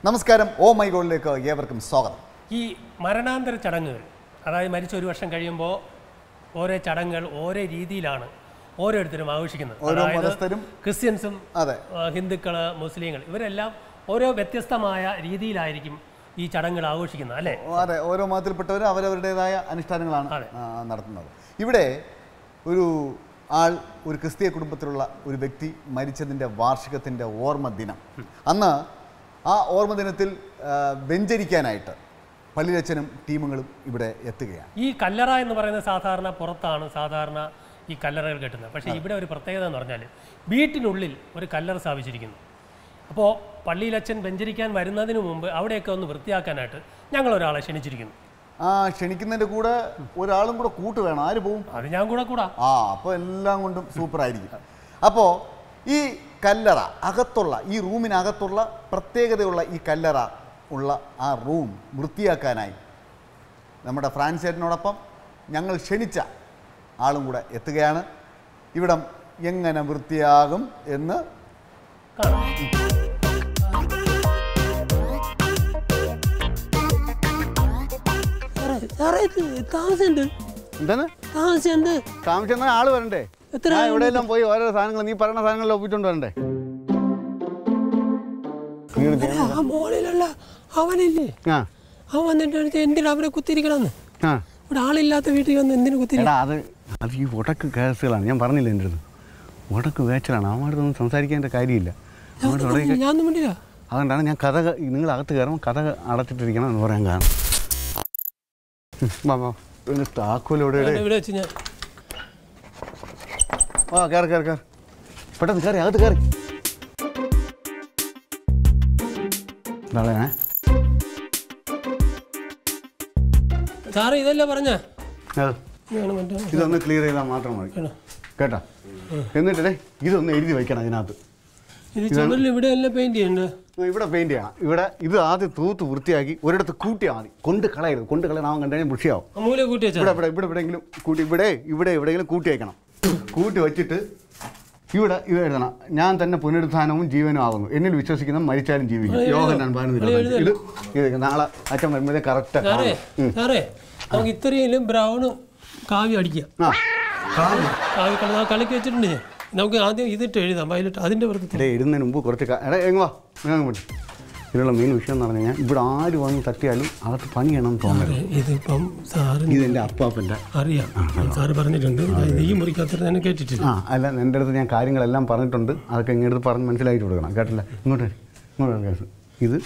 നമസ്കാരം oh my ഗോളിലേക്ക് ഏവർക്കും സ്വാഗതം ഈ മരണാന്തര ചടങ്ങുകൾ അതായത് മരിച്ച ഒരു വർഷം കഴിയുമ്പോൾ ഓരോ ചടങ്ങുകൾ ഓരോ രീതിയിലാണ് ഓരോരുത്തരും ആഘോഷിക്കുന്നത് ഓരോ അതായത് മതസ്ഥരും ക്രിസ്ത്യൻസും അതെ ഹിന്ദുക്കൾ മുസ്ലിങ്ങൾ ഇവരെല്ലാം ഓരോ വ്യത്യസ്തമായ രീതിയിലായിരിക്കും ഈ ചടങ്ങുകൾ ആഘോഷിക്കുന്നത് അല്ലേ അതെ ഓരോ മതത്തിൽപ്പെട്ടവർ അവരവരുടേതായ അനുഷ്ഠാനങ്ങളാണ് അതെ. ആ, നടത്തുന്നത് ഇവിടെ ഒരു ആൾ ഒരു ക്രിസ്തീയ കുടുംബത്തിലുള്ള ഒരു വ്യക്തി മരിച്ചതിൻ്റെ വാർഷികത്തിൻ്റെ ഓർമ്മ ദിനം അന്ന് ആ ഓർമ്മ ദിനത്തിൽ ആ, വെഞ്ചരിക്കാനായിട്ട് പള്ളിയച്ചനും ടീമുകളും ഇവിടെ എത്തുകയാണ് ഈ കല്ലറ എന്ന് പറയുന്നത് സാധാരണ പുറത്താണ് സാധാരണ ഈ കല്ലറകൾ കെട്ടുന്നത് പക്ഷേ ഇവിടെ ഒരു പ്രത്യേകത എന്ന് പറഞ്ഞാൽ വീട്ടിനുള്ളിൽ ഒരു കല്ലറ സ്ഥാപിച്ചിരിക്കുന്നു അപ്പോൾ പള്ളിയിലച്ഛൻ വെഞ്ചരിക്കാൻ വരുന്നതിന് മുമ്പ് അവിടെയൊക്കെ ഒന്ന് വൃത്തിയാക്കാനായിട്ട് ഞങ്ങൾ ഒരാളെ ക്ഷണിച്ചിരിക്കുന്നു ആ ക്ഷണിക്കുന്നതിൻ്റെ കൂടെ ഒരാളും കൂടെ കൂട്ട് വേണം ആര് പോവും അത് ഞാൻ കൂടെ കൂടാ ആ അപ്പോൾ എല്ലാം കൊണ്ടും സൂപ്പറായിരിക്കും അപ്പോൾ ഈ കല്ലറ അകത്തുള്ള ഈ റൂമിനകത്തുള്ള പ്രത്യേകതയുള്ള ഈ കല്ലറ ഉള്ള ആ റൂം വൃത്തിയാക്കാനായി നമ്മുടെ ഫ്രാൻസേറ്റിനോടൊപ്പം ഞങ്ങൾ ക്ഷണിച്ച ആളും കൂടെ എത്തുകയാണ് ഇവിടം എങ്ങനെ വൃത്തിയാകും എന്ന് കാണാം സാറേ, സാറേ ഇത് താമസമുണ്ട് എന്താണ് താമസമുണ്ട് താമസിച്ച ആൾ വരണ്ടേ എത്ര ഞാൻ എവിടെയെല്ലാം പോയി ഓരോ സാധനങ്ങൾ നീ പറയുന്ന സാധനങ്ങളിൽ ഒപ്പിച്ചുകൊണ്ട് വരണ്ടേ ആ മോളിലുള്ള അവനില്ലേ ആ അവൻ വന്നിട്ട് അടുത്ത് എന്തിനാ അവനെ കുത്തിരിക്കണമെന്ന് ആ ഇവിടെ ആളില്ലാത്ത വീട്ടിൽ വന്ന് എന്തിനു കുത്തിരി എടാ അത് അത് ഈ ഉടക്ക് കേസുകളാണ് ഞാൻ പറഞ്ഞില്ല എൻ്റെ അടുത്ത് ഉടക്ക് വേച്ചലാണ് അവന്മാരൊന്നും സംസാരിക്കേണ്ട കാര്യമില്ല അവന്മാരുടെ ഉടക്ക് ഞാൻ ഒന്നും വേണ്ടില്ല അതുകൊണ്ടാണ് ഞാൻ കഥ നിങ്ങൾ അകത്ത് കയറുമ്പോൾ കഥ അടച്ചിട്ടിരിക്കണം എന്ന് പറയാൻ കാരണം ഉം, വാ വാ ഒരു താക്കോലോടെ ഇവിടെ വെച്ച് ഞാൻ ആ കയറി കയറി കയറി പെട്ടെന്ന് കയറി അകത്ത് കയറി നാളെ സാറേ ഇതല്ല പറഞ്ഞ അത് ഇതൊന്ന് ക്ലിയർ ചെയ്താൽ മാത്രം മതി കേട്ടോ എന്നിട്ടേ ഇതൊന്ന് എഴുതി വയ്ക്കണം അതിനകത്ത് ഇത് ചുമരിൽ ഇവിടെ എല്ലാം പെയിന്റ് ചെയ്യണ്ട ഇവിടെ പെയിന്റ് ചെയ്യണം ഇവിടെ ഇത് ആദ്യം തൂത്ത് വൃത്തിയാക്കി ഒരിടത്ത് കൂട്ടിയാൽ മതി കൊണ്ട് കളയരുത് കൊണ്ട് കളയണം അവൻ കണ്ടു കഴിഞ്ഞാൽ വൃത്തിയാവും മൂല കൂട്ടി വെച്ചാ ഇവിടെ ഇവിടെ ഇവിടെ എവിടെയെങ്കിലും കൂട്ടി ഇവിടെ ഇവിടെ എവിടെയെങ്കിലും കൂട്ടി വയ്ക്കണം കൂട്ടി വച്ചിട്ട് ഇവിടെ ഇത് എഴുതണം ഞാൻ തന്നെ പുനരുത്ഥാനവും ജീവനും ആകുന്നു എന്നിൽ വിശ്വസിക്കുന്ന മരിച്ചാലും ജീവിക്കും യോഹന്നാൻ പതിനൊന്നിൽ ഇത് ഇത് നാളെ അച്ഛൻ വരുമ്പോഴേ കറക്റ്റ് സാറേ സാറേ നമുക്ക് ഇത്രയും ബ്രൗണ് കാവ്യം അടിക്കാം ആ കാവ്യ കളി ആ കളിക്ക് വെച്ചിട്ടുണ്ട് ഞാൻ നമുക്ക് ആദ്യം ഇതിട്ട് എഴുതാം വയലിട്ട് അതിന്റെ പുറത്ത് എടേ ഇടുന്നതിന് മുമ്പ് കുറച്ച് ക- എടാ എങ്ങ് വാ ഞാൻ പറ്റും ഇതിനുള്ള മെയിൻ വിഷയം എന്ന് പറഞ്ഞു കഴിഞ്ഞാൽ ഇവിടെ ആര് വന്ന് തട്ടിയാലും അകത്ത് പണി ചെയ്യണമെന്ന് തോന്നരുത് ഇതിപ്പം സാറിന് ഇതെൻ്റെ അപ്പാപ്പൻ്റെ അറിയാം സാറ് പറഞ്ഞിട്ടുണ്ട് ഇത് ഈ മുറിക്കകത്ത് തന്നെ കേട്ടിട്ടില്ല ആ അല്ല എൻ്റെ അടുത്ത് ഞാൻ കാര്യങ്ങളെല്ലാം പറഞ്ഞിട്ടുണ്ട് അതൊക്കെ ഇങ്ങോട്ട് പറഞ്ഞ് മനസ്സിലാക്കി കൊടുക്കണം കേട്ടില്ല ഇങ്ങോട്ട് വരി. ഇങ്ങോട്ട് വരി കേസ് ഇത്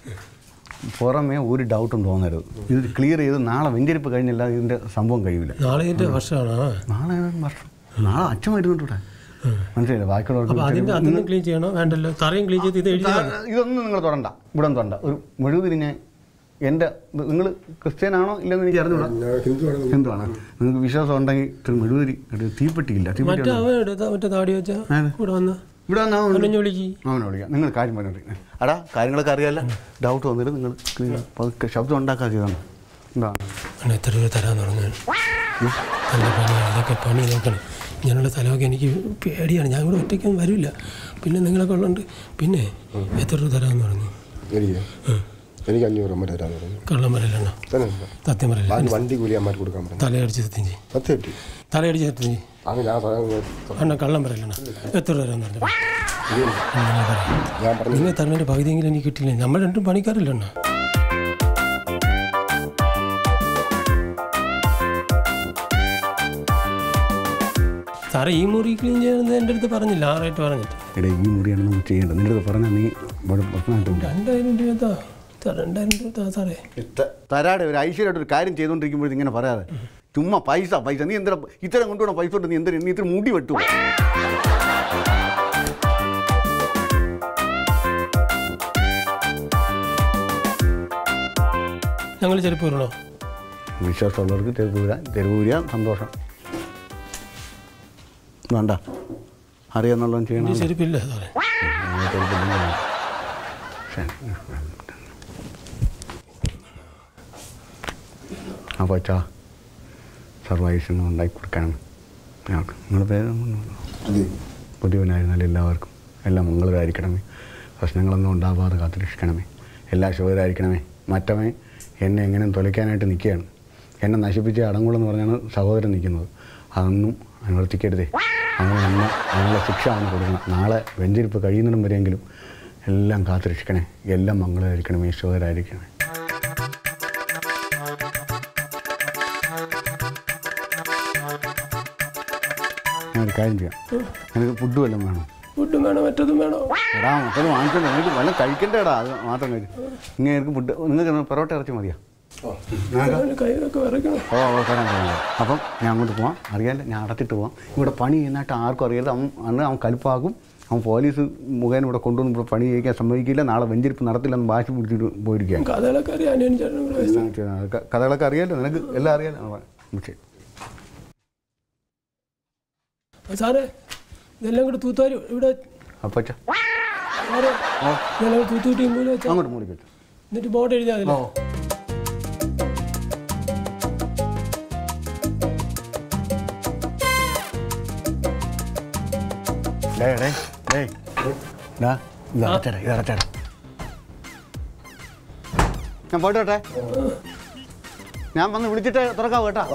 പുറമേ ഒരു ഡൗട്ടും തോന്നരുത് ഇത് ക്ലിയർ ചെയ്ത് നാളെ വെഞ്ചരിപ്പ് കഴിഞ്ഞില്ല ഇതിൻ്റെ സംഭവം കഴിയില്ല നാളെ ഇതിന്റെ വർഷമാണ് നാളെ ഏതാണ് വർഷം നാളെ അച്ഛൻ വരുന്നുണ്ട് ഇവിടെ മനസ്സിലായില്ല അപ്പൊ ബാക്കിയുള്ളവർക്ക് അതിന്റെ അതൊന്നും ക്ലീൻ ചെയ്യണോ വേണ്ടല്ലോ തറയും ക്ലീൻ ചെയ്ത് ഇത് എഴുതി ആ, ഇതൊന്നും നിങ്ങൾ തൊടണ്ട ഇവിടെ ഒന്നും തൊടണ്ട ഒരു മെഴുകുതിരി ഞാൻ എൻ്റെ നിങ്ങൾ ക്രിസ്ത്യനാണോ ഇല്ലെന്ന് എനിക്ക് അറിഞ്ഞൂടാ ഹിന്ദുവാണ് നിങ്ങൾക്ക് വിശ്വാസം ഉണ്ടെങ്കിൽ ഇത്തിരി മെഴുകുതിരി ഒരു തീപ്പെട്ടിയില്ല തീപ്പെട്ടി മറ്റേ അവൻ എടുത്ത മറ്റേ താടി വെച്ചാ ഏത്? കൂടെ വന്ന ഇവിടെ വന്നാ മതി. അവനെ വിളിക്ക് അവനെ വിളിക്കാം നിങ്ങൾ കാര്യം പറഞ്ഞോട്ടെ അടാ കാര്യങ്ങളൊക്കെ അറിയാമല്ല ഡൗട്ട് വന്നിട്ട് നിങ്ങൾ പതുക്കെ ശബ്ദം ഉണ്ടാക്കാക്കിയതാണ് എന്താ അവൻ എത്ര രൂപ തരാന്ന് പറഞ്ഞു നല്ല പണിയാണ് ഇതൊക്കെ പണി നോക്കണം ഇങ്ങനെയുള്ള സ്ഥലമൊക്കെ എനിക്ക് പേടിയാണ് ഞാൻ ഇവിടെ ഒറ്റയ്ക്കൊന്നും വരില്ല പിന്നെ നിങ്ങളൊക്കെ ഉള്ളതുകൊണ്ട് പിന്നെ എത്ര രൂപ തരാമെന്ന് പറഞ്ഞു എനിക്ക് എനിക്ക് അഞ്ഞൂറ് അമ്മ തരാന്ന് പറഞ്ഞു കള്ളം പറയലെണ്ണ തന്നെ സത്യം പറയില്ല ഞാൻ വണ്ടി കൂലി അമ്മമാർ കൊടുക്കാൻ പറഞ്ഞു തലയടിച്ച് സത്യം ചെയ്യും സത്യം പറ്റി തലയടിച്ച് സത്യം ചെയ്യും അങ്ങനെ ആ സാധനം അണ്ണ കള്ളം പറയലെണ്ണ എത്ര രൂപ തരാമെന്ന് പറഞ്ഞു അങ്ങനെ പറയാം ഞാൻ പറഞ്ഞു നിങ്ങൾ തരുന്നതിൻ്റെ പകുതിയെങ്കിലും എനിക്ക് കിട്ടില്ല നമ്മൾ രണ്ടും പണിക്കാരില്ല അണ്ണ സാറേ ഈ മുറി ക്ലീൻ ചെയ്യുന്നത് എൻ്റെ അടുത്ത് പറഞ്ഞില്ല ആ റേറ്റ് പറഞ്ഞിട്ട് എടേ ഈ മുറിയാണ് നമുക്ക് ചെയ്യേണ്ടത് നിൻ്റെ അടുത്ത് പറഞ്ഞാൽ നീ ഇവിടെ പ്രശ്നമായിട്ട് രണ്ടായിരം രൂപ താ താ, രണ്ടായിരം രൂപ താ സാറേ തരാടെ ഒരു ഐശ്വര്യമായിട്ട് ഒരു കാര്യം ചെയ്തുകൊണ്ടിരിക്കുമ്പോൾ ഇങ്ങനെ പറയാതെ ചുമ്മാ പൈസ പൈസ നീ എന്തിനാ ഇത്തരം കൊണ്ടുപോകണം പൈസ കൊണ്ട് നീ എന്തിനാ നീ ഇത്ര മുടി വെട്ടുമോ ഞങ്ങൾ ചെരുപ്പ് വരണോ വിശ്വാസമുള്ളവർക്ക് തെരുവൂര തെരുവൂര സന്തോഷം വേണ്ട അറിയാന്നുള്ളതും ചെയ്യണം ഈ ചെരുപ്പില്ല സാറേ അപ്പോൾ അച്ഛാ സർവൈഷണം ഉണ്ടാക്കി കൊടുക്കണം ഞങ്ങൾക്ക് നിങ്ങളുടെ പേര് പുതിയവനായിരുന്നാലും എല്ലാവർക്കും എല്ലാം മംഗളമായിരിക്കണമേ പ്രശ്നങ്ങളൊന്നും ഉണ്ടാവാതെ കാത്തുരക്ഷിക്കണമേ എല്ലാ ശുഭരായിരിക്കണമേ മറ്റവൻ എന്നെ എങ്ങനെ തൊലയ്ക്കാനായിട്ട് നിൽക്കുകയാണ് എന്നെ നശിപ്പിച്ച് അടങ്ങുള്ളെന്ന് പറഞ്ഞാണ് സഹോദരൻ നിൽക്കുന്നത് അതൊന്നും അനുവർത്തിക്കരുതേ അങ്ങനെ എന്നെ അതിനുള്ള ശിക്ഷ അവന് കൊടുക്കണം നാളെ വെഞ്ചരിപ്പ് കഴിയുന്നിടം വരെയെങ്കിലും എല്ലാം കാത്തുരക്ഷിക്കണേ എല്ലാം മംഗളമായിരിക്കണമേ ഈശ്വരായിരിക്കണമേ ഞാൻ ഒരു കാര്യം ചെയ്യാം എനിക്ക് ഫുഡ് വല്ലതും വേണം ഫുഡും വേണം മറ്റതും വേണോ എടാ മൊത്തം വാങ്ങിക്കണ്ട എനിക്ക് വല്ല കഴിക്കണ്ടേടാ അത് മാത്രം കഴിച്ചു ഇങ്ങനെ എനിക്ക് ഫുഡ് നിങ്ങൾക്ക് പൊറോട്ട ഇറച്ചി മതിയോ അവന് കൈയൊക്കെ വിറയ്ക്കണം ഓ ഓ തരാം തരാം അപ്പം ഞാൻ അങ്ങോട്ട് പോവാം അറിയാല്ല ഞാൻ അടച്ചിട്ട് പോവാം ഇവിടെ പണി ചെയ്യുന്നതായിട്ട് ആർക്കും അറിയാതെ അവൻ അന്ന് അവൻ കലിപ്പാക്കും അവൻ പോലീസ് മുഖേന ഇവിടെ കൊണ്ടുവന്ന് ഇവിടെ പണി ചെയ്യിക്കാൻ സമ്മതിക്കില്ല നാളെ വെഞ്ചരിപ്പ് നടത്തില്ലെന്ന് ഭാഷ പിടിച്ചിട്ട് പോയിരിക്കുകയാണ് കഥകളൊക്കെ അറിയാം അനിയൻ ചേട്ടനും കൂടെ വയസ്സ്. എല്ലാം ചെയ്യണം. ക- കഥകളൊക്കെ അറിയാലോ നിനക്ക് എല്ലാം അറിയാലോ ആ, ശരി ആ, സാറേ ഇതെല്ലാം കൂടെ തൂത്താരും ഇവിടെ അപ്പച്ച സാറേ ഇതെല്ലാം കൂടെ തൂത്തൂട്ടി മൂല വെച്ചാൽ അങ്ങോട്ട് മൂടി വെച്ചു എന്നിട്ട് ബോർഡ് എഴുതിയാൽ അതില്ല ഡേ ഡേ ഡേ ഡാ ഇത് അടച്ചേടാ ഇത് അടച്ചേടാ ഞാൻ പോയിട്ട് വരട്ടെ ഞാൻ വന്ന് വിളിച്ചിട്ട് തുറക്കാവൂ കേട്ടോ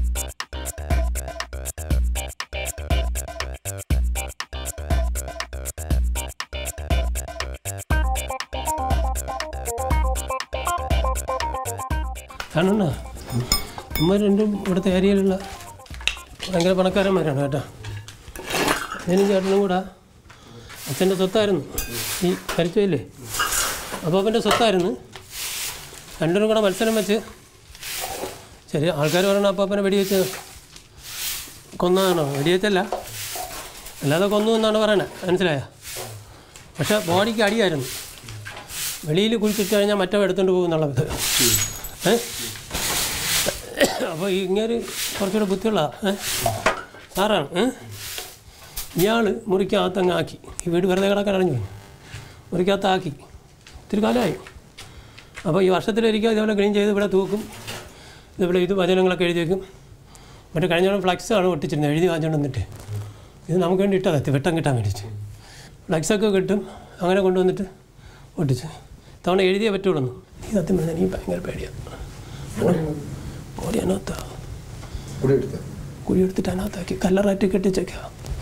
കാരണം ഇമ്മ രണ്ടും ഇവിടുത്തെ ഏരിയയിലുള്ള ഭയങ്കര പണക്കാരന്മാരാണ് കേട്ടോ ഞാനും ചേട്ടനും കൂടെ അച്ഛൻ്റെ സ്വത്തായിരുന്നു ഈ മരിച്ചില്ലേ അപ്പോൾ അവൻ്റെ സ്വത്തായിരുന്നു രണ്ടുപേരും കൂടെ മത്സരം വെച്ച് ശരി ആൾക്കാർ പറയണ അപ്പാപ്പനെ വെടിവെച്ച് കൊന്നതാണോ വെടിവെച്ചല്ല അല്ലാതെ കൊന്നു എന്നാണ് പറയണത് മനസ്സിലായ പക്ഷേ ബോഡിക്ക് അടിയായിരുന്നു വെളിയിൽ കുഴിച്ചിട്ട് കഴിഞ്ഞാൽ മറ്റോ എടുത്തുകൊണ്ട് പോകും എന്നുള്ള ഇത് ഏ അപ്പോൾ ഇങ്ങനെ കുറച്ചുകൂടെ ബുദ്ധിയുള്ള ഏ സാറാണ് ഏ ഇയാൾ മുറിക്കകത്തങ്ങ് ആക്കി ഈ വീട് വെറുതെ കിടക്കാൻ അടഞ്ഞു പോയി മുറിക്കകത്താക്കി ഇത്തിരി കാലമായി അപ്പോൾ ഈ വർഷത്തിലൊരിക്കൽ ഇതേപോലെ ക്ലീൻ ചെയ്ത് ഇവിടെ തൂക്കും ഇതേപോലെ ഇത് വചനങ്ങളൊക്കെ എഴുതി വെക്കും മറ്റേ കഴിഞ്ഞ ഫ്ലക്സാണ് ഒട്ടിച്ചിരുന്നത് എഴുതി വാങ്ങിച്ചുകൊണ്ട് വന്നിട്ട് ഇത് നമുക്ക് വേണ്ടി ഇട്ടതാ വെട്ടം കിട്ടാൻ വേണ്ടിയിട്ട് ഫ്ലക്സൊക്കെ കിട്ടും അങ്ങനെ കൊണ്ടുവന്നിട്ട് ഒട്ടിച്ച് തവണ എഴുതിയേ പറ്റുള്ളൂ ഈ സത്യം പറഞ്ഞാൽ എനിക്ക് ഭയങ്കര പേടിയാണ് ബോഡി അതിനകത്താ കൂടെ എടുത്ത് കുഴി എടുത്തിട്ട് അതിനകത്താക്കി കല്ലറായിട്ട് കെട്ടിച്ചേക്കാം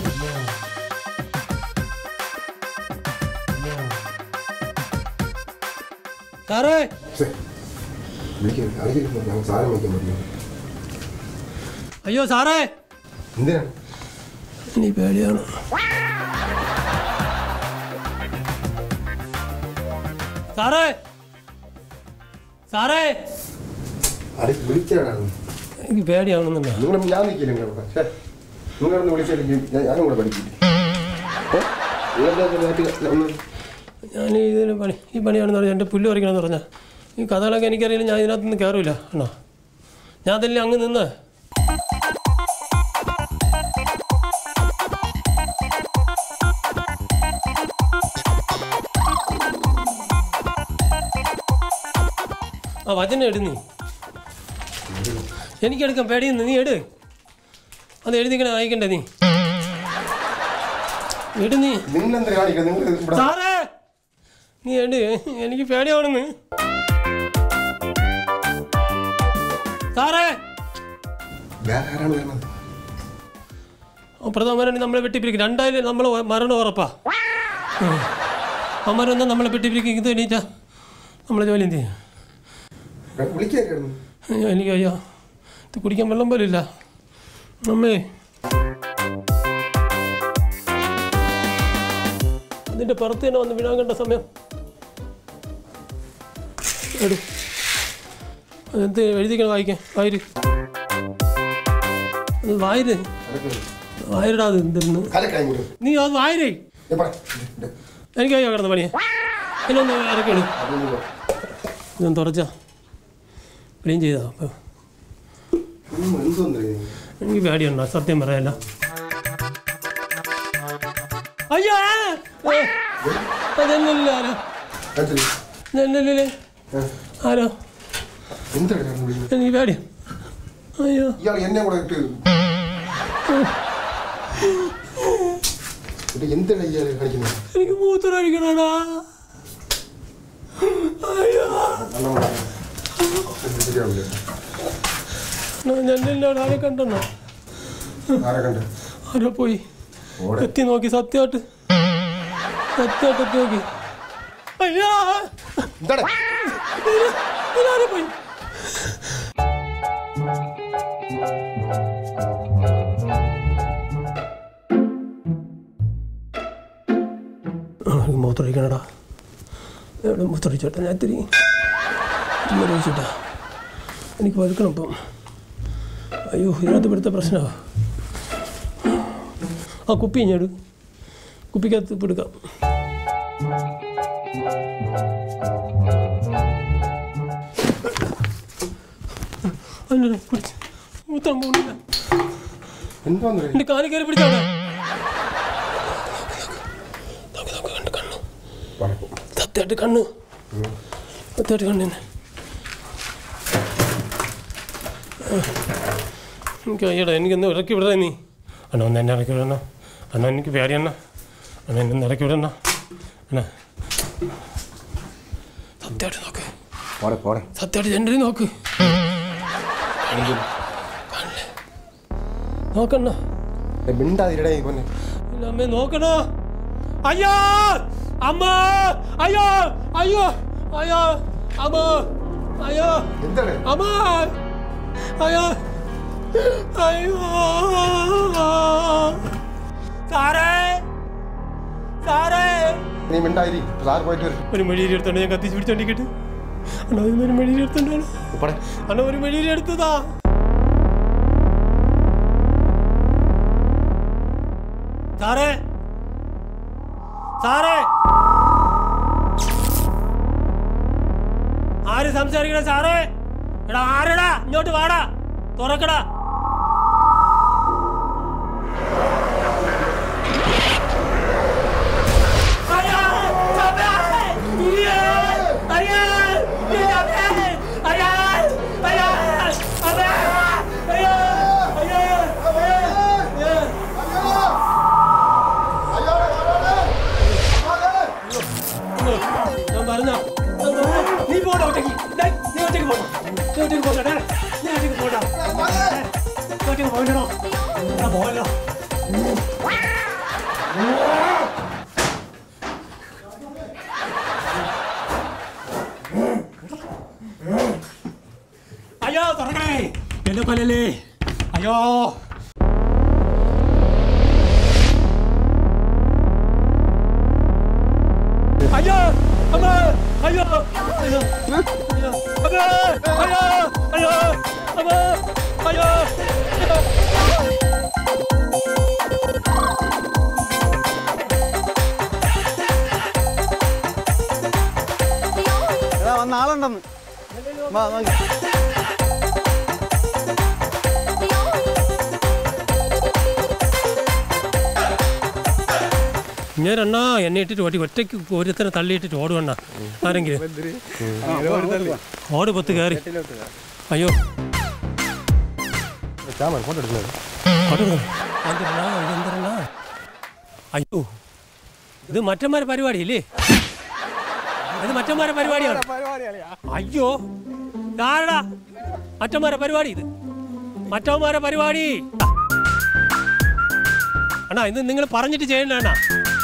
സാറേ വിളിക്കാൻ അറിയില്ല ഞങ്ങൾ സാധനം വയ്ക്കാൻ പറ്റില്ല അയ്യോ സാറേ എന്തിനാണ് ഇനി പേടിയാണ് സാറേ സാറേ അടി വിളിച്ചാണ് എനിക്ക് പേടിയാണെന്നുണ്ടോ നിങ്ങൾ ഞാൻ നിൽക്കില്ല ഇവിടെ ഛേ നിങ്ങളൊന്ന് വിളിച്ചില്ലെങ്കിൽ ഞാൻ ഞാനും കൂടെ പഠിക്കില്ല ഞാൻ ഇതിന് പണി ഈ പണിയാണെന്ന് പറഞ്ഞാൽ എൻ്റെ പുല്ല് പറിക്കണമെന്ന് പറഞ്ഞാൽ ഈ കഥകളൊക്കെ എനിക്കറിയില്ല ഞാൻ ഇതിനകത്തൊന്നും കയറില്ല ആണോ ഞാൻ തന്നെ അങ്ങ് നിന്ന് ആ വചനം എടു നീ എനിക്കെടുക്കാം പേടിയുന്നു നീ എട് അത് എഴുതിക്കണേ വായിക്കണ്ടേ നീ എട് നീ നിങ്ങൾ എന്തിനാ കാണിക്കുന്നത് നിങ്ങൾ ഇവിടെ സാറേ നീ എട് എനിക്ക് പേടിയാവണെന്ന് സാറേ വേറെ ആരാണ് വരുന്നത് പ്രധാനമന്ത്രി നമ്മളെ വെട്ടിപ്പിരിക്കും രണ്ടായാലും നമ്മൾ മരണം ഉറപ്പാ അമ്മരൊന്നും നമ്മളെ വെട്ടിപ്പിരിക്കും ഇത് എണീറ്റാ നമ്മളെ ജോലി എന്ത് ചെയ്യും വിളിക്കായിരുന്നു അയ്യോ എനിക്ക് അയ്യോ ഇത് കുടിക്കാൻ വെള്ളം പോലും ഇല്ല അമ്മേ അതിൻ്റെ പുറത്ത് തന്നെ വന്ന് വീഴാൻ കണ്ട സമയം എടു എന്ത് എഴുതിക്കണം വായിക്കാൻ വായിര് അത് വായിര് വായിരടാ അത് എന്തിരുന്ന് കലക്കാൻ കൂടെ നീ അത് വായിരേ ഞാൻ പറയാം എനിക്ക് അയ്യോ കിടന്ന പണിയെ ഇതിനൊന്ന് ഇറക്കിയാണ് ഇതൊന്ന് തുറച്ചാ ക്ലീൻ ചെയ്താ അപ്പോൾ എന്തോന്നു എനിക്ക് പേടിയുണ്ടോ സത്യം പറയല്ല അയ്യോ ഏ! ഏ! അതെന്നല്ല ആരോ ജനലിലെ ആരോ എന്താണ് കാരണം വിളിക്കുന്നത് എനിക്ക് പേടി അയ്യോ ഇയാൾ എന്നെ കൂടെ ഇട്ട് ഇത് എന്താണ് ഇയാൾ കാണിക്കുന്നത് എനിക്ക് മൂത്രം അടിക്കണടാ അയ്യോ ശരിയാവില്ല ഞാൻ ആരെ കണ്ടെന്നോ ആരെ കണ്ട് ആരോ പോയി എത്തി നോക്കി സത്യമായിട്ട് സത്യമായിട്ട് എത്തി നോക്കി അയ്യാ എന്താണ് ഇതാരെ പോയി മൂത്രമൊഴിക്കണടാ എവിടെ മൂത്രമൊഴിച്ചോട്ടെ ഞാൻ ഇത്തിരി ഇത്തിരി ഒഴിച്ചിട്ടാ എനിക്ക് വലുക്കണം ഇപ്പം അയ്യോ ഇതിനകത്ത് ഇവിടുത്തെ പ്രശ്നമാണ് ആ കുപ്പി ഇഞ്ഞെടു കുപ്പിക്കകത്ത് ഇപ്പം എടുക്കാം അല്ല കുടിച്ച് മൂത്രം പോകുന്നില്ല എന്താന്ന് എൻ്റെ കാല് കയറി പിടിച്ചവിടെ നോക്ക് നോക്ക് കണ്ട് കണ്ണ് സത്യമായിട്ട് കണ്ണ് സത്യമായിട്ട് കണ്ണിന് എനിക്ക് അയ്യടാ എനിക്കൊന്ന് ഇറക്കി വിടണേ നീ അണ്ണാ ഒന്ന് എന്നെ ഇറക്കി വിടണ അണ്ണാ എനിക്ക് പേടി അണ്ണ അണ്ണാ എന്നെ ഒന്ന് ഇറക്കി വിടണ അണ്ണാ സത്യമായിട്ട് നോക്ക് പോടെ പോടെ സത്യമായിട്ട് എൻ്റെ നോക്ക് നോക്കണ്ണ മിണ്ടാതിരടേ കൊന്നെ ഇല്ല, അമ്മേ നോക്കണോ അയ്യോ അമ്മ അയ്യോ അയ്യോ അയ്യോ അമ്മ അയ്യോ എന്താണ് അമ്മ അയ്യോ അയ്യോ സാറേ സാറേ നീ മിണ്ടാതിരി സാർ പോയിട്ട് വരും ഒരു മെഴീരി എടുത്തോണ്ട് ഞാൻ കത്തിച്ച് പിടിച്ചോണ്ടിരിക്കട്ടെ അണ്ണാ ഇന്ന് ഒരു മെഴീരി എടുത്തോണ്ടാണ് പോടെ അണ്ണാ ഒരു മെഴീരി എടുത്തതാ സാറേ സാറേ ആര് സംസാരിക്കണ സാറേ എടാ ആരെടാ ഇങ്ങോട്ട് വാടാ തുറക്കടാ അയ്യോ, ചമ്മേ! ഇയ്യേ! അയ്യോ! ഈ ചമ്മേ! അയ്യോ! അയ്യോ! അമ്മേ! അയ്യോ! അയ്യോ! അയ്യോ! ഞാൻ പറഞ്ഞോ നീ പോടാ ഒറ്റയ്ക്ക് ദേ, നീ ഒറ്റയ്ക്ക് പോടാ നീ ഒറ്റയ്ക്ക് പോടാ ഡേ. നീ ഒറ്റയ്ക്ക് പോടാ നീ ഒറ്റയ്ക്ക് പോകണ്ടോ ഞാൻ പോകല്ലോ അയ്യോ തുറക്കണേ എന്നെ കൊല്ലല്ലേ അയ്യോ അയ്യോ അമ്മ അയ്യോ അയ്യോ അയ്യോ അമ്മ അയ്യോ അയ്യോ അമ്മ അയ്യോ എടാ വന്ന ആളുണ്ടെന്ന് വാ, നോക്ക്. ഞാൻ അണ്ണാ എന്നെ ഇട്ടിട്ട് ഓടി ഒറ്റയ്ക്ക് ഒരുത്തനെ തള്ളിയിട്ടിട്ട് ഓടുവണ്ണ ആരെങ്കിലും ഓട് പൊത്ത് കയറി അയ്യോ ചാമൻ ഫോട്ടോ എടുക്കുന്നത് ഓട് കയറി. എന്തിനാ, ഇതെന്തിനാ? അയ്യോ ഇത് മറ്റന്മാരെ പരിപാടിയില്ലേ ഇത് മറ്റന്മാരെ പരിപാടിയാണ് അയ്യോ ആരടാ മറ്റന്മാരെ പരിപാടി ഇത് മറ്റന്മാരെ പരിപാടി അണ്ണാ ഇത് നിങ്ങൾ പറഞ്ഞിട്ട് ചെയ്യണ്ട അണ്ണാ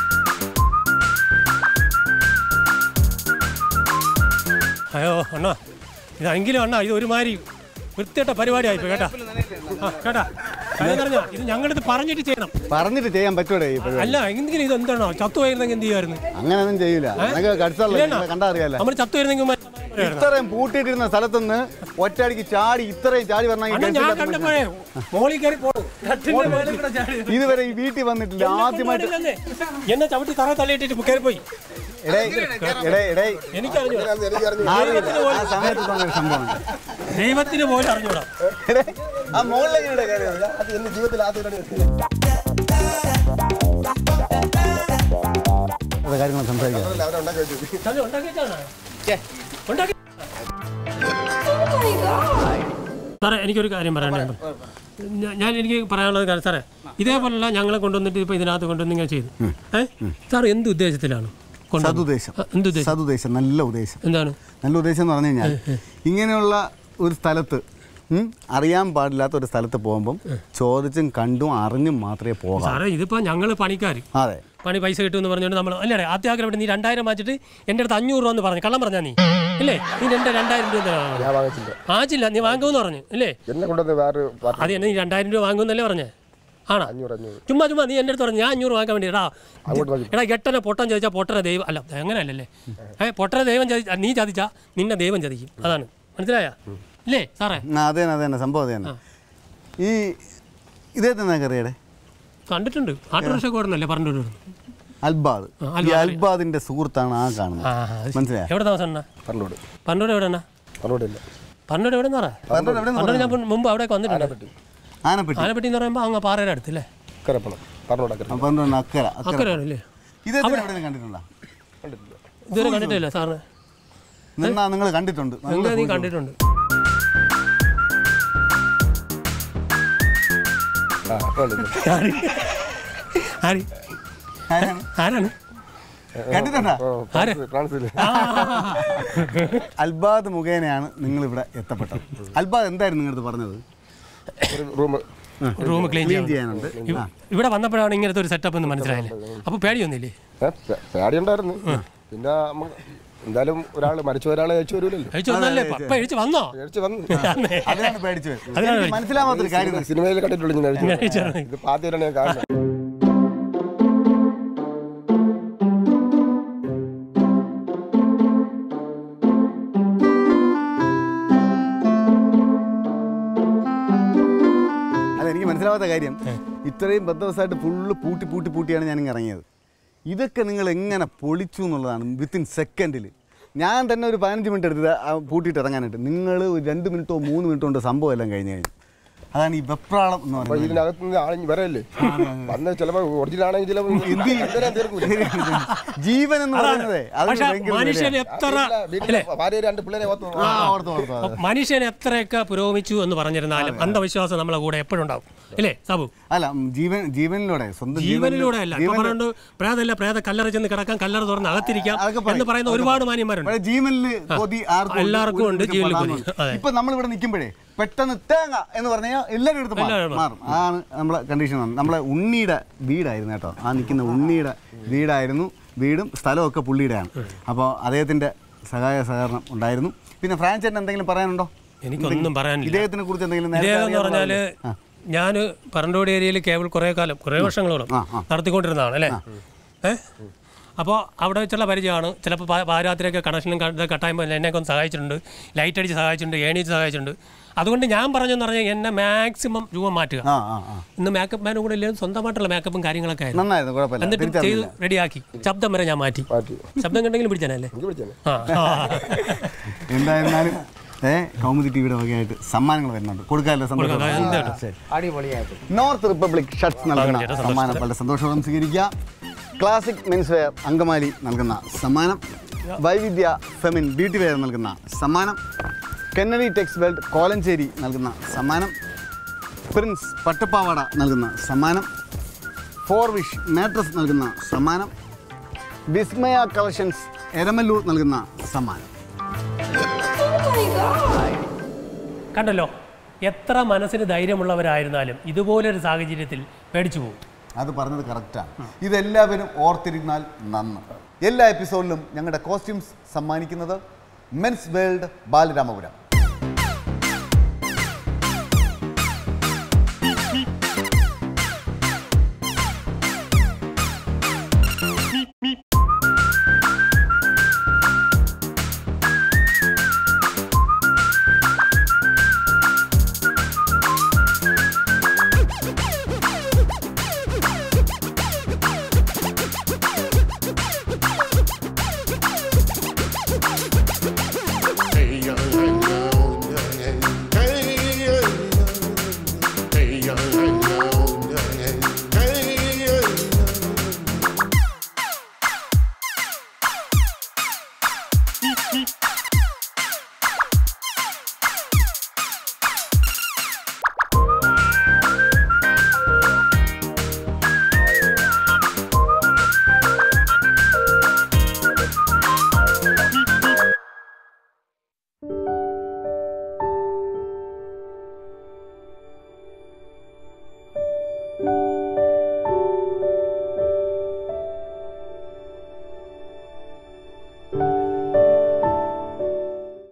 അയ്യോ അണ്ണാ ഇതെങ്കിലും അണ്ണാ ഇത് ഒരുമാതിരി വൃത്തിയിട്ട പരിപാടിയായിപ്പോ കേട്ടാ ആ കേട്ടാ കാര്യം പറഞ്ഞാ ഇത് ഞങ്ങളിത് പറഞ്ഞിട്ട് ചെയ്യണം പറഞ്ഞിട്ട് ചെയ്യാൻ പറ്റൂടെ ഈ പരിപാടി അല്ല എങ്കിലും ഇത് എന്താണോ ചത്തുപോയിരുന്നെങ്കിൽ എന്ത് ചെയ്യുമായിരുന്നു അങ്ങനെയൊന്നും ചെയ്യൂല നിനക്ക് കടിച്ചല്ല കണ്ടാ അറിയാലോ നമ്മൾ ചത്തുപോയിരുന്നെങ്കിൽ ഇത്രയും പൂട്ടിയിട്ടിരുന്ന സ്ഥലത്തുനിന്ന് ഒറ്റയടിക്ക് ചാടി ഇത്രയും ചാടി അണ്ണാ ഞാൻ പറഞ്ഞാൽ കണ്ടപ്പോഴേ മോളിൽ കയറി പോണു കട്ടിലിന്റെ മേലെ കൂടെ ചാടി. ഇതുവരെ ഈ വീട്ടിൽ വന്നിട്ടില്ല എന്നെ ആദ്യമായിട്ട് കൊണ്ടുവരില്ലെന്നേ. എന്നെ ചവിട്ടി തറ തള്ളിയിട്ടിട്ട് കയറി പോയി എടേ എടേ എടേ എനിക്കറിഞ്ഞു അറിയില്ല. ആ സമയത്ത് തോന്നിയൊരു സംഭവമുണ്ട് ദൈവത്തിന് പോലും അറിഞ്ഞൂടാ എടേ ആ മുകളിലെങ്ങനെ കയറിയത് അത് എന്റെ ജീവിതത്തിൽ ആദ്യമായിട്ടാണ് കാര്യങ്ങൾ സംസാരിക്കാം അവരെ ഉണ്ടാക്കി വെച്ചു തന്നെ ഉണ്ടാക്കിയിട്ടാണ് ഉണ്ടാക്കി സാറേ എനിക്കൊരു കാര്യം പറയാനുണ്ട് ഞാ- ഞാൻ എനിക്ക് പറയാനുള്ളത് കാര്യം സാറേ ഇതേപോലുള്ള ഞങ്ങളെ കൊണ്ടുവന്നിട്ട് ഇപ്പോൾ ഇതിനകത്ത് കൊണ്ടുവന്ന് ഇങ്ങനെ ചെയ്തു ഏ സാർ എന്ത് ഉദ്ദേശത്തിലാണ് കൊണ്ടുവന്നു. സതുദ്ദേശം ആ, എന്തുദ്ദേശം? സതുദ്ദേശം നല്ല ഉദ്ദേശം എന്താണ് നല്ല ഉദ്ദേശം എന്ന് പറഞ്ഞു കഴിഞ്ഞാൽ ഇങ്ങനെയുള്ള ഒരു സ്ഥലത്ത് ഉം, അറിയാൻ പാടില്ലാത്ത ഒരു സ്ഥലത്ത് പോകുമ്പം ചോദിച്ചും കണ്ടും അറിഞ്ഞും മാത്രമേ പോകാവൂ സാറേ ഇതിപ്പോ ഞങ്ങൾ പണിക്കാർ അതെ പണി പൈസ കിട്ടുമെന്ന് പറഞ്ഞുകൊണ്ട് നമ്മൾ അല്ലേ ആദ്യം ഇവിടെ നീ രണ്ടായിരം വാങ്ങിച്ചിട്ട് എൻ്റെ അടുത്ത് അഞ്ഞൂറ് രൂപ എന്ന് പറഞ്ഞു കള്ളം പറഞ്ഞാ നീ ഇല്ലേ നീ എൻ്റെ രണ്ടായിരം രൂപ എന്തിനാ വാങ്ങുന്നത്? ഞാൻ വാങ്ങിച്ചില്ല വാങ്ങിച്ചില്ല നീ വാങ്ങുമെന്ന് പറഞ്ഞു ഇല്ലേ എന്നെ കൊണ്ടുവന്ന് വേറെ പാർട്ടി അത് എന്നെ നീ രണ്ടായിരം രൂപ വാങ്ങുമെന്നല്ലേ പറഞ്ഞേ ആണോ അഞ്ഞൂറ് അഞ്ഞൂറ് ചുമ്മാ ചുമ്മാ നീ എൻ്റെ അടുത്ത് പറഞ്ഞു ഞാൻ അഞ്ഞൂറ് വാങ്ങാൻ വേണ്ടി എടാ അങ്ങോട്ട് വാങ്ങി എടാ എട്ടനെ പൊട്ടൻ ചോദിച്ചാൽ പൊട്ടനെ ദൈവം അല്ല അങ്ങനെയല്ലല്ലേ ഏ പൊട്ടനെ ദൈവം ചതി നീ ചതിച്ചാ നിന്നെ ദൈവം ചതിക്കും അതാണ് മനസ്സിലായ ഇല്ലേ സാറേ ആ, അത് തന്നെ അത് തന്നെ സംഭവം അത് തന്നെ ഈ ഇതേ തന്നെ കറിയുടെ കണ്ടിട്ടുണ്ട് ആട്ടോറിക്ഷ ഓടുന്നല്ലേ പറഞ്ഞു അൽബാദ് ആ, ഈ അൽബാദ്. അൽബാദിന്റെ സുഹൃത്താണ് ആ കാണുന്നത് മനസ്സിലായോ എവിടെ താമസം എന്നാ പറഞ്ഞോട് പണ്ടോട് എവിടെയാണ് പറഞ്ഞോടില്ല പണ്ടോട് എവിടെ നിന്നാ പറഞ്ഞോട് എവിടെ നിന്ന് പണ്ടോട് ഞാൻ മുൻ- മുമ്പ് അവിടെ വന്നിട്ടുണ്ട് ആനപ്പെട്ടി ആനപ്പെട്ടി ആനപ്പെട്ടി എന്ന് പറയുമ്പോൾ അങ്ങ് പാറയുടെ അടുത്തല്ലേ കരപ്പണം പറഞ്ഞോട് അക്കരെ പറഞ്ഞോണ്ട് അക്കര അക്കര അക്കരയാണല്ലേ ഇതേ തന്നെ എവിടെ കണ്ടിട്ടുണ്ടോ കണ്ടിട്ടില്ല ഇതുവരെ കണ്ടിട്ടില്ല സാറിന് നിന്നാ നിങ്ങൾ കണ്ടിട്ടുണ്ട് നല്ല എന്താ നീ സുഖം. കണ്ടിട്ടുണ്ട് ആ കണ്ടില്ല ആര് ആര് ആരാണ്? ആരാണ് കണ്ടിട്ടുണ്ടോ ആര്? ഫ്രാൻസിൽ അൽബാദ് മുഖേനയാണ് നിങ്ങൾ ഇവിടെ എത്തപ്പെട്ടത് അൽബാദ് എന്തായിരുന്നു നിങ്ങളടുത്ത് പറഞ്ഞത് ഒരു റൂം റൂം ക്ലീൻ ക്ലീൻ ചെയ്യാൻ ചെയ്യാനുണ്ട് ആ. ഇവിടെ വന്നപ്പോഴാണ് ഇങ്ങനത്തെ ഒരു സെറ്റപ്പ് എന്ന് മനസ്സിലായില്ലേ അപ്പോൾ പേടിയൊന്നുമില്ലേ പേടിയുണ്ടായിരുന്നു പിന്നെ നമ്മ- എന്തായാലും ഒരാൾ മരിച്ച ഒരാളെ അയച്ചു വരൂലല്ലോ കഴിച്ചു വന്നല്ലേ ഇപ്പൊ കഴിച്ചു വന്നോ അയച്ചു വന്നു അതിനാണ് പേടിച്ചു പോയത്. അതിനാണ് എനിക്ക് മനസ്സിലാവാത്തൊരു കാര്യം സിനിമയിൽ കണ്ടിട്ടുള്ളൂ ഞാൻ അയച്ചു കഴിച്ചു വന്നു. ഇത് ആദ്യമായിട്ടാണ് ഞാൻ കാണുന്നത് അല്ല എനിക്ക് മനസ്സിലാവാത്ത കാര്യം ഇത്രയും പത്ത് ദിവസമായിട്ട് ഫുള്ള് പൂട്ടി പൂട്ടി പൂട്ടിയാണ് ഞാൻ ഇങ്ങ് ഇറങ്ങിയത് ഇതൊക്കെ നിങ്ങൾ എങ്ങനെ പൊളിച്ചു എന്നുള്ളതാണ് വിത്തിൻ സെക്കൻഡിൽ ഞാൻ തന്നെ ഒരു പതിനഞ്ച് മിനിറ്റ് എടുത്തത് ആ പൂട്ടിയിട്ട് ഇറങ്ങാനായിട്ട് നിങ്ങൾ ഒരു രണ്ട് മിനിറ്റോ മൂന്ന് മിനിറ്റോ കൊണ്ട് സംഭവം എല്ലാം കഴിഞ്ഞ് കഴിഞ്ഞു അതാണ് ഈ വെപ്രാളം എന്ന് അപ്പൊ പറയുന്നത് ഇതിനകത്ത് നിന്ന് ആളിഞ്ഞ് വരല്ലേ വന്ന് ചിലപ്പോ ഒറിജിനൽ ആണെങ്കിൽ ചിലപ്പോ എന്ത് എന്തിനാ തീർക്കൂല. ജീവൻ എന്ന് പറയുന്നത് അതിന് പക്ഷെ ഭയങ്കര മനുഷ്യൻ വിലയാണ്. എത്ര വീട്ടിലെ- വീട്ടിലെ ഭാര്യ രണ്ട് പിള്ളേരെ ഓർത്തു ആ, ഓർത്തു, ഓർത്തു, അതെ. മനുഷ്യൻ എത്രയൊക്കെ പുരോഗമിച്ചു എന്ന് പറഞ്ഞിരുന്നാലും അന്ധവിശ്വാസം നമ്മളെ കൂടെ എപ്പോഴും ഉണ്ടാവും ഇല്ലേ സാബു അല്ല ഉം, ജീവൻ ജീവനിലൂടെ സ്വന്തം ജീവനിലൂടെ അല്ല ഇപ്പൊ ജീവനിലൂടെ- പറയുന്നത് പ്രേതല്ല പ്രേത കല്ലറ ചെന്ന് കിടക്കാൻ കല്ലറ തുറന്ന് അകത്തിരിക്കാം അതൊക്കെ പറയും. എന്ന് പറയുന്ന ഒരുപാട് മാന്യന്മാരുണ്ട് പക്ഷേ ജീവനില് കൊതി ആർക്കും എല്ലാവർക്കും ഉണ്ട് ഒരു ജീവനിൽ പടാന്ന് കൊതി. അതെ. ഇപ്പൊ നമ്മൾ ഇവിടെ നിൽക്കുമ്പോഴേ പെട്ടെന്ന് തേങ്ങ എന്ന് പറഞ്ഞാൽ എല്ലാവരും എടുത്ത് മാറും. എല്ലാവരും മാറും ആണ് നമ്മളെ കണ്ടീഷൻ നമ്മളെ ഉണ്ണിയുടെ വീടായിരുന്നു കേട്ടോ ആ നിൽക്കുന്ന ഉണ്ണിയുടെ വീടായിരുന്നു വീടും സ്ഥലമൊക്കെ പുള്ളിയുടെയാണ് അപ്പോൾ അദ്ദേഹത്തിന്റെ സഹായ സഹകരണം ഉണ്ടായിരുന്നു പിന്നെ ഫ്രാൻചേട്ടൻ എന്തെങ്കിലും പറയാനുണ്ടോ എനിക്കൊന്നും പറയാനില്ല ഇദ്ദേഹത്തിനെ കുറിച്ച് എന്തെങ്കിലും നേരത്തെ ഇദ്ദേഹം എന്ന് അറിയാവുന്ന പറഞ്ഞാല് ആ. ഞാൻ പറണ്ടോട് ഏരിയയിൽ കേബിൾ കുറേ കാലം കുറേ വർഷങ്ങളോളം ആ, ആ. നടത്തിക്കൊണ്ടിരുന്നതാണ് അല്ലേ ഏ അപ്പോൾ അവിടെ വെച്ചുള്ള പരിചയമാണ് ചിലപ്പോൾ പാരാത്രിയൊക്കെ കണക്ഷനും കട്ടായുമ്പോൾ എന്നെയൊക്കെ ഒന്ന് സഹായിച്ചിട്ടുണ്ട് ലൈറ്റ് അടിച്ച് സഹായിച്ചിട്ടുണ്ട് ഏണിച്ച് സഹായിച്ചിട്ടുണ്ട് അതുകൊണ്ട് ഞാൻ പറഞ്ഞെന്ന് പറഞ്ഞാൽ എന്നെ മാക്സിമം രൂപ മാറ്റുക ആ ആ ആ ഇന്ന് മേക്കപ്പ് മാനും കൂടെ ഇല്ലെങ്കിൽ സ്വന്തമായിട്ടുള്ള മേക്കപ്പും കാര്യങ്ങളൊക്കെ ആയിരുന്നു നന്നായിരുന്നു കുഴപ്പമില്ല എന്നിട്ട് ചെയ്ത് തിരിച്ചറിഞ്ഞില്ല റെഡിയാക്കി ശബ്ദം വരെ ഞാൻ മാറ്റി മാറ്റി ശബ്ദം കണ്ടെങ്കിലും പിടിച്ചാനല്ലേ എനിക്ക് വിളിച്ചേ ആ ആ. എന്തായിരുന്നാലും ഏ കൗമുദി ടിവിയുടെ വകയായിട്ട് സമ്മാനങ്ങൾ വരുന്നുണ്ട് കൊടുക്കാമല്ലോ സന്തോഷം കൊടുക്കാം, എന്തായാലും. ശരി. നോർത്ത് റിപ്പബ്ലിക് ഷർട്ട്സ് നൽകുന്ന ചേട്ടാ, സമ്മാനം വളരെ സന്തോഷപൂർവ്വം സ്വീകരിക്കുക ക്ലാസിക് മെൻസ് വെയർ അങ്കമാലി നൽകുന്ന സമ്മാനം വൈവിധ്യ ഫെമിൻ ബ്യൂട്ടി വെയർ നൽകുന്ന സമ്മാനം കെന്നഡി ടെക്സ് വേൾഡ് കോലഞ്ചേരി നൽകുന്ന സമ്മാനം പ്രിൻസ് പട്ടുപ്പാവാട നൽകുന്ന സമ്മാനം ഫോർ വിഷ് മാട്രസ് നൽകുന്ന സമ്മാനം വിസ്മയ കളക്ഷൻസ് എരമല്ലൂർ നൽകുന്ന സമ്മാനം കണ്ടല്ലോ എത്ര മനസ്സിന് ധൈര്യമുള്ളവരായിരുന്നാലും ഇതുപോലൊരു സാഹചര്യത്തിൽ പേടിച്ചു പോകും അത് പറഞ്ഞത് കറക്റ്റാണ് ഇതെല്ലാവരും ഓർത്തിരുന്നാൽ നന്ന് എല്ലാ എപ്പിസോഡിലും ഞങ്ങളുടെ കോസ്റ്റ്യൂംസ് സമ്മാനിക്കുന്നത് മെൻസ് വേൾഡ് ബാലരാമപുരം